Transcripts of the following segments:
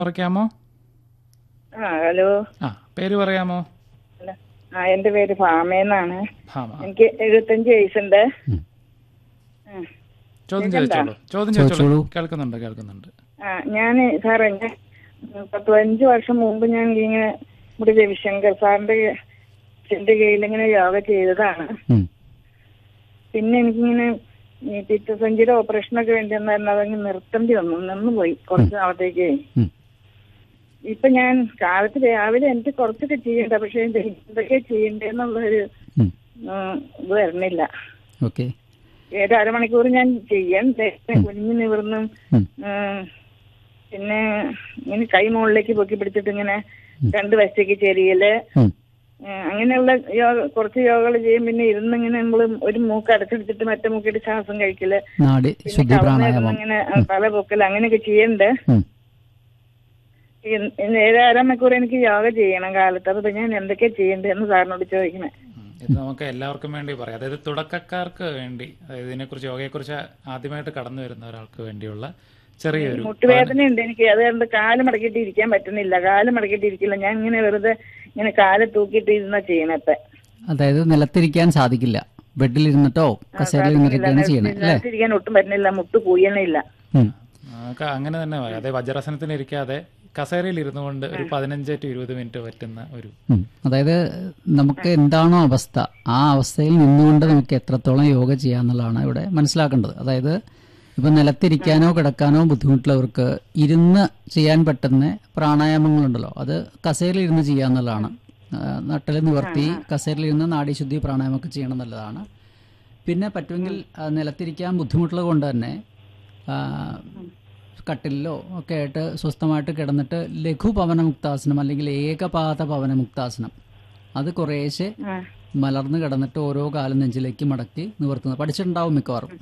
പറയാമോ ആ ഹലോ ആ പേര് പറയാമോ അല്ല, ആ എന്റെ പേര് ഭാമേന്നാണ് ഭാമ എനിക്ക് എഴുപത്തഞ്ച് വയസ്സുണ്ട് ഉം. ആ. ചോദ്യം കേൾക്കണ്ടാ? ചോദിച്ചോളൂ ചോദ്യം ചോദിച്ചോളൂ ചോദിച്ചോളൂ. കേൾക്കുന്നുണ്ട് കേൾക്കുന്നുണ്ട് ആ ഞാൻ സാറേ ഞാൻ പത്ത് പതിനഞ്ച് വർഷം മുമ്പ് ഞാൻ ഇങ്ങനെ ഇവിടെ രവിശങ്കർ സാറിന്റെ എന്റെ കയ്യിൽ ഇങ്ങനെ യോഗ ചെയ്തതാണ് ഉം. പിന്നെ എനിക്കിങ്ങനെ ഈ പിത്തസഞ്ചിയുടെ ഓപ്പറേഷനൊക്കെ വേണ്ടി വന്നായിരുന്നു അതങ്ങ് നിർത്തേണ്ടി വന്നു നിന്ന് പോയി കുറച്ച് നാളത്തേക്ക് ഉം. ഇപ്പൊ ഞാൻ കാലത്ത് രാവിലെ എനിക്ക് കുറച്ചൊക്കെ ചെയ്യണ്ട പക്ഷെ ഇത് എന്തൊക്കെ ചെയ്യണ്ടെന്നുള്ളൊരു ഉം. ഉം, ഇത് വരണില്ല ഓക്കെ ഒരു അരമണിക്കൂർ ഞാൻ ചെയ്യാൻ കുഞ്ഞു നിവർന്നും ഉം. ഉം, പിന്നെ ഇങ്ങനെ കൈ മുകളിലേക്ക് പൊക്കി പിടിച്ചിട്ട് ഇങ്ങനെ രണ്ട് വശത്തേക്ക് ചെരിയല് ഉം. ഉം, അങ്ങനെയുള്ള യോഗ കുറച്ച് യോഗകൾ ചെയ്യും പിന്നെ ഇരുന്ന് ഇങ്ങനെ നമ്മൾ ഒരു മൂക്ക് അടച്ചെടുത്തിട്ട് മറ്റേ മൂക്കിട്ട് ശ്വാസം കഴിക്കല് നാടി പിന്നെ ശുദ്ധി കവന്ന് പ്രാണായാമം കിടന്ന് ഇങ്ങനെ ആ, തല പൊക്കൽ അങ്ങനെയൊക്കെ ചെയ്യണ്ട് ഉം. ഈ- ഇന്ന് ഒരു അരമണിക്കൂർ എനിക്ക് യോഗ ചെയ്യണം കാലത്ത് അപ്പൊ ഞാൻ എന്തൊക്കെയാ ചെയ്യണ്ടെന്ന് സാറിനോട് ചോദിക്കണേ ഉം. ഇത് നമുക്ക് എല്ലാവർക്കും വേണ്ടി പറയാം അതായത് തുടക്കക്കാർക്ക് വേണ്ടി അതായത് ഇതിനെക്കുറിച്ച് യോഗയെക്കുറിച്ച് ആദ്യമായിട്ട് കടന്നു വരുന്ന ഒരാൾക്ക് വേണ്ടിയുള്ള ചെറിയൊരു മുട്ടുവേദന ഉണ്ട് എനിക്ക് അതുകൊണ്ട് കാല് മടക്കിയിട്ട് ഇരിക്കാൻ പറ്റുന്നില്ല കാല് മടക്കിയിട്ട് ഇരിക്കില്ല ഞാൻ ഇങ്ങനെ വെറുതെ ഇങ്ങനെ കാല് തൂക്കിയിട്ട് ഇരുന്ന ചെയ്യണത്തെ അതായത് നിലത്തിരിക്കാൻ സാധിക്കില്ല ബെഡിൽ ഇരുന്നിട്ടോ കസേരയിൽ ഇരുന്നിട്ടൊക്കെയാണ് ചെയ്യണേ അല്ലേ ഇരിക്കാൻ ഒട്ടും പറ്റുന്നില്ല മുട്ട് കൂയണില്ല ഉം. നമുക്ക് അങ്ങനെ തന്നെ പറയാം അതായത് വജ്രാസനത്തിന് ഇരിക്കാതെ കസേരയിൽ ഇരുന്നു കൊണ്ട് ഒരു പതിനഞ്ച് ടു ഇരുപത് മിനിറ്റ് പറ്റുന്ന ഒരു ഉം. അതായത് നമുക്ക് എന്താണോ അവസ്ഥ ആ അവസ്ഥയിൽ നിന്നുകൊണ്ട് നമുക്ക് എത്രത്തോളം യോഗ ചെയ്യാന്നുള്ളതാണ് ഇവിടെ മനസ്സിലാക്കേണ്ടത് അതായത് ഇപ്പൊ നിലത്തിരിക്കാനോ കിടക്കാനോ ബുദ്ധിമുട്ടുള്ളവർക്ക് ഇരുന്ന് ചെയ്യാൻ പറ്റുന്ന പ്രാണായാമങ്ങളുണ്ടല്ലോ അത് കസേരയിൽ ഇരുന്ന് ചെയ്യാന്നുള്ളതാണ് നട്ടൽ നിവർത്തി കസേരയിൽ ഇരുന്ന് നാഡീശുദ്ധി പ്രാണായാമമൊക്കെ ചെയ്യണം എന്നുള്ളതാണ് പിന്നെ പറ്റുമെങ്കിൽ ആ, നിലത്തിരിക്കാൻ ബുദ്ധിമുട്ടുള്ളത് കൊണ്ട് തന്നെ ആ, കട്ടിലിലോ ഒക്കെ ആയിട്ട് സ്വസ്ഥമായിട്ട് കിടന്നിട്ട് ലഘു പവനമുക്താസനം അല്ലെങ്കിൽ ഏകപാത പവനമുക്താസനം അത് കുറേശ്ശെ ആ. മലർന്ന് കിടന്നിട്ട് ഓരോ കാലം നെഞ്ചിലേക്ക് മടക്കി നിവർത്തുന്നത് പഠിച്ചിട്ടുണ്ടാവും മിക്കവാറും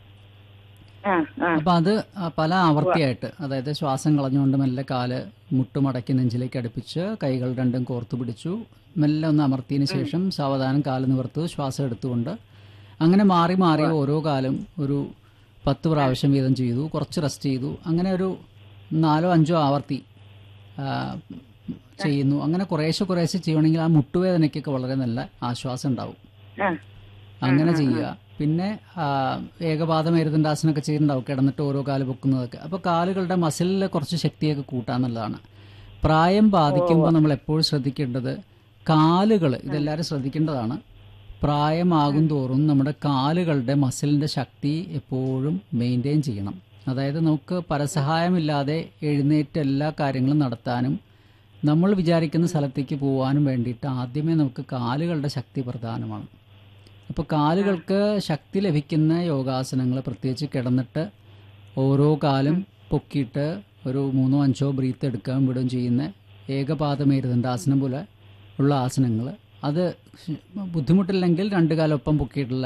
ആ ആ അപ്പൊ അത് ആ, പല ആവർത്തിയായിട്ട് അതായത് ശ്വാസം കളഞ്ഞുകൊണ്ട് മെല്ലെ കാല് മുട്ടുമടക്കി നെഞ്ചിലേക്ക് അടുപ്പിച്ച് കൈകൾ രണ്ടും കോർത്തു പിടിച്ചു മെല്ലെ ഒന്ന് അമർത്തിയതിന് ശേഷം സാവധാനം കാല് നിവർത്തു ശ്വാസം എടുത്തുകൊണ്ട് അങ്ങനെ മാറി മാറി ഓരോ കാലം ഒരു പത്ത് പ്രാവശ്യം വീതം ചെയ്തു കുറച്ച് റെസ്റ്റ് ചെയ്തു അങ്ങനെ ഒരു നാലോ അഞ്ചോ ആവർത്തി ആ, ചെയ്യുന്നു അങ്ങനെ കുറേശ്ശെ കുറേശ്ശെ ചെയ്യണമെങ്കിൽ ആ മുട്ടുവേദനയ്ക്കൊക്കെ വളരെ നല്ല ആശ്വാസം ഉണ്ടാവും ആ അങ്ങനെ ചെയ്യുക പിന്നെ ആ, ഏകപാദ മേരുദണ്ഡാസനമൊക്കെ ചെയ്യുന്നുണ്ടാവും കിടന്നിട്ട് ഓരോ കാല് പൊക്കുന്നതൊക്കെ അപ്പോൾ കാലുകളുടെ മസിലിലെ കുറച്ച് ശക്തിയൊക്കെ കൂട്ടാന്നുള്ളതാണ് പ്രായം ബാധിക്കുമ്പോൾ നമ്മൾ എപ്പോഴും ശ്രദ്ധിക്കേണ്ടത് കാലുകൾ ഇതെല്ലാവരും ശ്രദ്ധിക്കേണ്ടതാണ് പ്രായമാകും തോറും നമ്മുടെ കാലുകളുടെ മസിലിൻ്റെ ശക്തി എപ്പോഴും മെയിൻറ്റെയിൻ ചെയ്യണം അതായത് നമുക്ക് പരസഹായമില്ലാതെ എഴുന്നേറ്റ് എല്ലാ കാര്യങ്ങളും നടത്താനും നമ്മൾ വിചാരിക്കുന്ന സ്ഥലത്തേക്ക് പോകാനും വേണ്ടിയിട്ട് ആദ്യമേ നമുക്ക് കാലുകളുടെ ശക്തി പ്രധാനമാണ് അപ്പോൾ കാലുകൾക്ക് ശക്തി ലഭിക്കുന്ന യോഗാസനങ്ങൾ പ്രത്യേകിച്ച് കിടന്നിട്ട് ഓരോ കാലും പൊക്കിയിട്ട് ഒരു മൂന്നോ അഞ്ചോ ബ്രീത്ത് എടുക്കാൻ വിടുകയും ചെയ്യുന്ന ഏകപാദമേരുദണ്ഡാസനം പോലെ ഉള്ള ആസനങ്ങൾ അത് ശ- ബുദ്ധിമുട്ടില്ലെങ്കിൽ രണ്ട് കാലം ഒപ്പം പൊക്കിയിട്ടുള്ള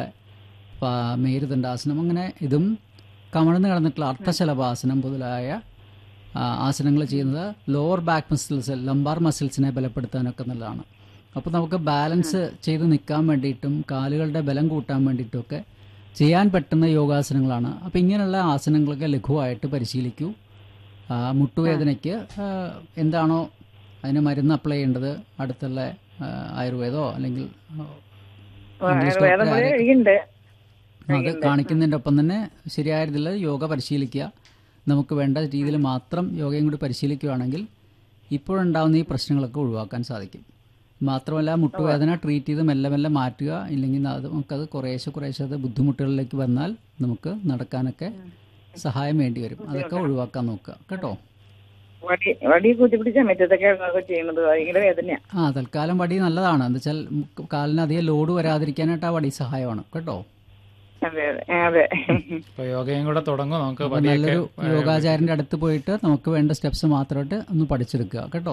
പാ- മേരുദണ്ഡാസനം അങ്ങനെ ഇതും കമഴ്ന്ന് കിടന്നിട്ടുള്ള അർത്ഥശലഭാസനം മുതലായ ആസനങ്ങൾ ചെയ്യുന്നത് ലോവർ ബാക്ക് മസിൽസ് ലംബാർ മസിൽസിനെ ബലപ്പെടുത്താനൊക്കെ നല്ലതാണ് അപ്പോൾ നമുക്ക് ബാലൻസ് ചെയ്ത് നിൽക്കാൻ വേണ്ടിയിട്ടും കാലുകളുടെ ബലം കൂട്ടാൻ വേണ്ടിയിട്ടുമൊക്കെ ചെയ്യാൻ പറ്റുന്ന യോഗാസനങ്ങളാണ് അപ്പോൾ ഇങ്ങനെയുള്ള ആസനങ്ങളൊക്കെ ലഘുവായിട്ട് പരിശീലിക്കൂ ആ, മുട്ടുവേദനയ്ക്ക് ആ, എന്താണോ അതിന് മരുന്ന് അപ്ലൈ ചെയ്യേണ്ടത് അടുത്തുള്ള ആ, ആയുർവേദമോ അല്ലെങ്കിൽ ആ, ഇംഗ്ലീഷ് വേദം ഡോക്ടറെ പോലെ ആരെ- കഴിയുന്നുണ്ട് അത് കാണിക്കുന്നതിൻ്റെ ഒപ്പം തന്നെ ശരിയായ രീതിയിൽ യോഗ പരിശീലിക്കുക നമുക്ക് വേണ്ട രീതിയിൽ മാത്രം യോഗയും കൂടി പരിശീലിക്കുകയാണെങ്കിൽ ഇപ്പോഴുണ്ടാവുന്ന ഈ പ്രശ്നങ്ങളൊക്കെ ഒഴിവാക്കാൻ സാധിക്കും മാത്രമല്ല മുട്ടുവേദന ട്രീറ്റ് ചെയ്ത് മെല്ലെ മെല്ലെ മാറ്റുക ഇല്ലെങ്കിൽ അത് നമുക്കത് കുറേശ്ശെ കുറേശ്ശെ അത് ബുദ്ധിമുട്ടുകളിലേക്ക് വന്നാൽ നമുക്ക് നടക്കാനൊക്കെ സഹായം വേണ്ടി വരും അതൊക്കെ ഒഴിവാക്കാൻ നോക്കുക കേട്ടോ വടി വടി കൂട്ടി പിടിച്ചാൽ മറ്റേതൊക്കെ ചെയ്യുന്നത് ഭയങ്കര വേദനയാ ആ തൽക്കാലം വടി നല്ലതാണ് എന്താ വെച്ചാൽ കാലിന് അധികം ലോഡ് വരാതിരിക്കാനായിട്ട് ആ വടി സഹായമാണ് കേട്ടോ അതെ അതെ അതെ ഇപ്പൊ യോഗയും കൂടെ തുടങ്ങും നമുക്ക് അപ്പോൾ പതിയൊക്കെ നല്ലൊരു യോഗാചാര്യന്റെ അടുത്ത് പോയിട്ട് നമുക്ക് വേണ്ട സ്റ്റെപ്സ് മാത്രമായിട്ട് ഒന്ന് പഠിച്ചെടുക്കുക കേട്ടോ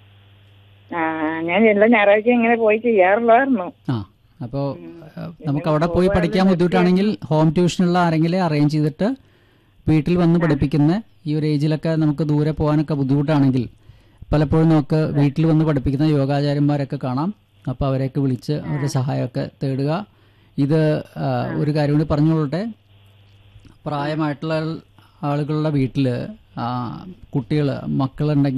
ആ ഞാൻ എല്ലാ ഞായറാഴ്ച ഇങ്ങനെ പോയി ചെയ്യാറുള്ളായിരുന്നു ആ അപ്പോൾ നമുക്ക് അവിടെ പോയി പഠിക്കാൻ ബുദ്ധിമുട്ടാണെങ്കിൽ ഹോം ട്യൂഷനുള്ള ആരെങ്കിലും അറേഞ്ച് ചെയ്തിട്ട് വീട്ടിൽ വന്ന് പഠിപ്പിക്കുന്ന ഈ ഒരു ഏജിലൊക്കെ നമുക്ക് ദൂരെ പോകാനൊക്കെ ബുദ്ധിമുട്ടാണെങ്കിൽ പലപ്പോഴും നമുക്ക് വീട്ടിൽ വന്ന് പഠിപ്പിക്കുന്ന യോഗാചാര്യന്മാരൊക്കെ കാണാം അപ്പോൾ അവരെയൊക്കെ വിളിച്ച് അവരുടെ സഹായമൊക്കെ തേടുക ഇത് ആ, ഒരു കാര്യം കൂടി പറഞ്ഞുകൊള്ളട്ടെ പ്രായമായിട്ടുള്ള ആളുകളുടെ വീട്ടിൽ കുട്ടികൾ മക്കളുണ്ടെങ്കിൽ